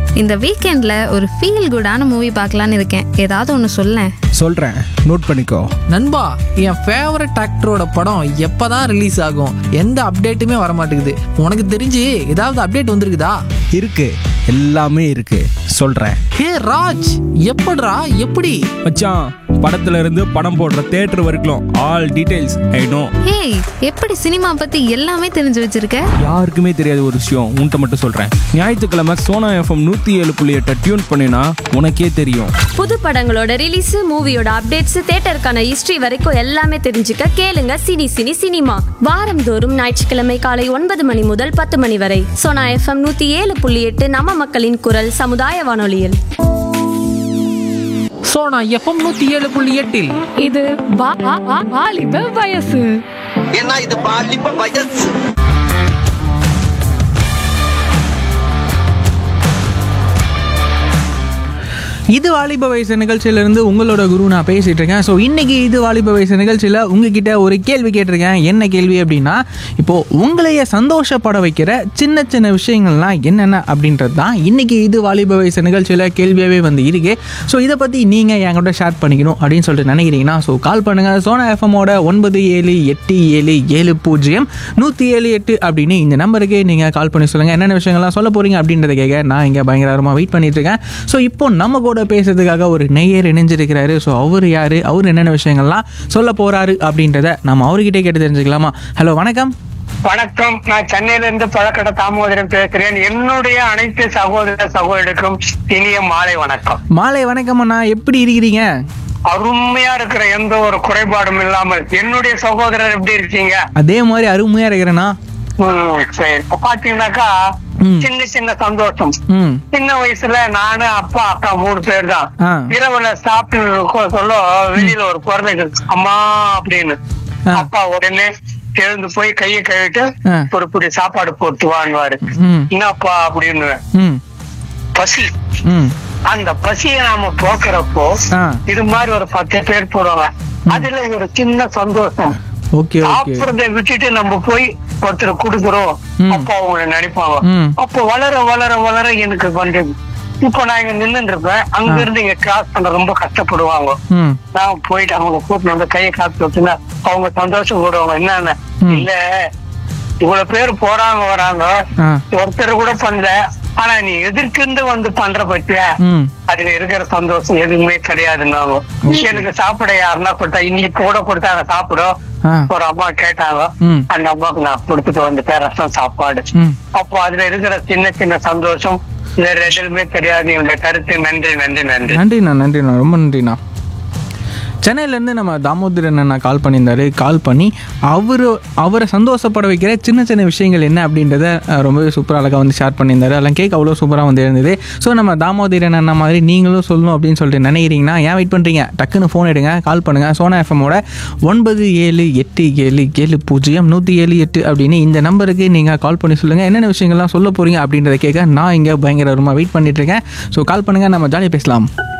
இந்த வீக்கெண்ட்ல ஒரு ஃபீல் குடான மூவி பார்க்கலான்னு இருக்கேன் ஏதாவது ஒன்று சொல்லேன் சொல்கிறேன் நோட் பண்ணிக்கோ நண்பா என் ஃபேவரட் ஆக்டரோட படம் எப்பதான் ரிலீஸ் ஆகும் எந்த அப்டேட்டுமே வர மாட்டேங்குது உனக்கு தெரிஞ்சு ஏதாவது அப்டேட் வந்திருக்குதா இருக்கு எல்லாமே இருக்கு சொல்கிறேன் ஹே ராஜ் எப்படிடா எப்படி மச்சான் படத்துல இருந்து படம் போடுற தேட்டர் வரைக்கும் all details I know hey எப்படி சினிமா பத்தி எல்லாமே தெரிஞ்சு வச்சிருக்க யாருக்குமே தெரியாத ஒரு விஷயம் உன்கிட்ட மட்டும் சொல்கிறேன் ஞாயிற்றுக்கிழமை சோனா எஃப்எம் நூற்றி ஏழு புள்ளி எட்டை டியூன் பண்ணினா உனக்கே தெரியும் புது படங்களோட ரிலீஸ் மூவியோட அப்டேட்ஸ் தியேட்டருக்கான ஹிஸ்டரி வரைக்கும் எல்லாமே தெரிஞ்சுக்க கேளுங்க சினி சினி சினிமா வாரந்தோறும் ஞாயிற்றுக்கிழமை காலை ஒன்பது மணி முதல் பத்து மணி வரை சோனா எஃப்எம் நூத்தி ஏழு புள்ளி எட்டு நம்ம மக்களின் குரல் சமுதாய வானொலியில் ஸோ நான் எஃப்எம் நூற்றி ஏழு புள்ளி எட்டில் இது வா- வா- வா- வாலிப வயசு ஏன்னா இது பாலிப்ப வயசு இது வாலிப வயசு நிகழ்ச்சியிலிருந்து உங்களோட குரு நான் பேசிட்டு இருக்கேன் ஸோ இன்னைக்கு இது வாலிப வயசு நிகழ்ச்சியில் உங்ககிட்ட ஒரு கேள்வி கேட்டிருக்கேன் என்ன கேள்வி அப்படின்னா இப்போ உங்களைய சந்தோஷப்பட வைக்கிற சின்ன சின்ன விஷயங்கள்லாம் என்னென்ன அப்படின்றது தான் இன்னைக்கு இது வாலிப வயசு நிகழ்ச்சியில் கேள்வியாகவே வந்து இருக்கு ஸோ இதை பற்றி நீங்கள் என் கூட ஷேர் பண்ணிக்கணும் அப்படின்னு சொல்லிட்டு நினைக்கிறீங்கன்னா ஸோ கால் பண்ணுங்கள் சோனா எஃப்எம்மோட ஒன்பது ஏழு எட்டு ஏழு ஏழு பூஜ்ஜியம் நூற்றி ஏழு எட்டு அப்படின்னு இந்த நம்பருக்கு நீங்கள் கால் பண்ணி சொல்லுங்கள் என்னென்ன விஷயங்கள்லாம் சொல்ல போகிறீங்க அப்படின்றத கேட்க நான் இங்கே பயங்கரமாக வெயிட் பண்ணிட்டு இருக்கேன் ஸோ இப்போ நம்ம கூட பேசுறதுக்காக ஒரு நெய்யர் இணைஞ்சிருக்கிறாரு ஸோ அவர் யார் அவர் என்னென்ன விஷயங்கள்லாம் சொல்ல போகிறாரு அப்படின்றத நம்ம அவர்கிட்டே கேட்டு தெரிஞ்சுக்கலாமா ஹலோ வணக்கம் வணக்கம் நான் சென்னையில இருந்து பழக்கடை தாமோதரன் பேசுறேன் என்னுடைய அனைத்து சகோதர சகோதரிக்கும் இனிய மாலை வணக்கம் மாலை வணக்கம் அண்ணா எப்படி இருக்கிறீங்க அருமையா இருக்கிற எந்த ஒரு குறைபாடும் இல்லாமல் என்னுடைய சகோதரர் எப்படி இருக்கீங்க அதே மாதிரி அருமையாக இருக்கிறேண்ணா ம், சரி இப்ப பாத்தீங்கன்னாக்கா ம். சின்ன சின்ன சந்தோஷம் ம் சின்ன வயசுல நானு அப்பா அக்கா மூணு பேர் தான் ஆ. இரவுல சாப்பிட்டு சொல்ல வெளியில ஒரு குழந்தை கேக்குது, அம்மா அப்படின்னு ஆ. அப்பா உடனே எழுந்து போய் கையை கழுவிட்டு ஆ. ஒரு புடி சாப்பாடு போட்டு வாங்குவாரு ம். என்னப்பா அப்படின்னு ம் பசி ம் அந்த பசியை நாம போக்குறப்போ ஆ. இது மாதிரி ஒரு பத்து பேர் போடுவாங்க அதுல ஒரு சின்ன சந்தோஷம் ஓகே ஓகே சாப்பிடுறத விட்டுட்டு நம்ம போய் ஒருத்தர் கொடுக்குறோம் ம். அப்போ அவங்க நினைப்பாங்க ம். அப்போ வளர வளர வளர எனக்கு பண்றது இப்போ நான் இங்க நின்று இருப்பேன் அங்க இருந்து இங்க கிராஸ் பண்ண ரொம்ப கஷ்டப்படுவாங்க ம் நான் போயிட்டு அவங்க கூட்டிட்டு வந்து கையை காத்து வச்சுன்னா அவங்க சந்தோஷம் போடுவாங்க என்னன்னு ம். இல்ல இவ்வளவு பேர் போறாங்க வராங்க ஆ ஒருத்தர் கூட பண்ணல ஆனா நீ எதிர்க்கிருந்து வந்து பண்ற பத்தியா ம் அதுல இருக்கிற சந்தோஷம் எதுவுமே கிடையாதுன்னாங்க எனக்கு சாப்பிட யாருன்னா கொடுத்தா இன்னைக்கு கூட கொடுத்தாங்க சாப்பிடும் ஆ ஒரு அம்மா கேட்டாங்க ம். அந்த அம்மாவுக்கு நான் கொடுத்துட்டு வந்துட்டேன் ரசம் சாப்பாடு ம் அப்போ அதுல இருக்கிற சின்ன சின்ன சந்தோஷம் வேற எதுவுமே கிடையாது என்னுடைய கருத்து நன்றி நன்றி நன்றி நன்றிண்ணா நன்றிண்ணா ரொம்ப நன்றிண்ணா சென்னையிலேருந்து நம்ம தாமோதரன் அண்ணா கால் பண்ணியிருந்தாரு கால் பண்ணி அவர் அவரை சந்தோஷப்பட வைக்கிற சின்ன சின்ன விஷயங்கள் என்ன அப்படின்றத அஹ், ரொம்பவே சூப்பராக அழகாக வந்து ஷேர் பண்ணியிருந்தாரு அதெல்லாம் கேட்க அவ்வளோ சூப்பராக வந்து இருந்தது ஸோ நம்ம தாமோதரன் அண்ணா மாதிரி நீங்களும் சொல்லணும் அப்படின்னு சொல்லிட்டு நினைக்கிறீங்கன்னா ஏன் வெயிட் பண்ணுறீங்க டக்குன்னு ஃபோன் எடுங்க கால் பண்ணுங்கள் சோனா எஃப்எம்மோட ஒன்பது ஏழு எட்டு ஏழு ஏழு பூஜ்ஜியம் நூற்றி ஏழு எட்டு அப்படின்னு இந்த நம்பருக்கு நீங்கள் கால் பண்ணி சொல்லுங்கள் என்னென்ன விஷயங்கள்லாம் சொல்ல போகிறீங்க அப்படின்றத கேட்க நான் இங்கே பயங்கரமாக வெயிட் பண்ணிட்டு இருக்கேன் ஸோ கால் பண்ணுங்கள் நம்ம ஜாலியாக பேசலாம்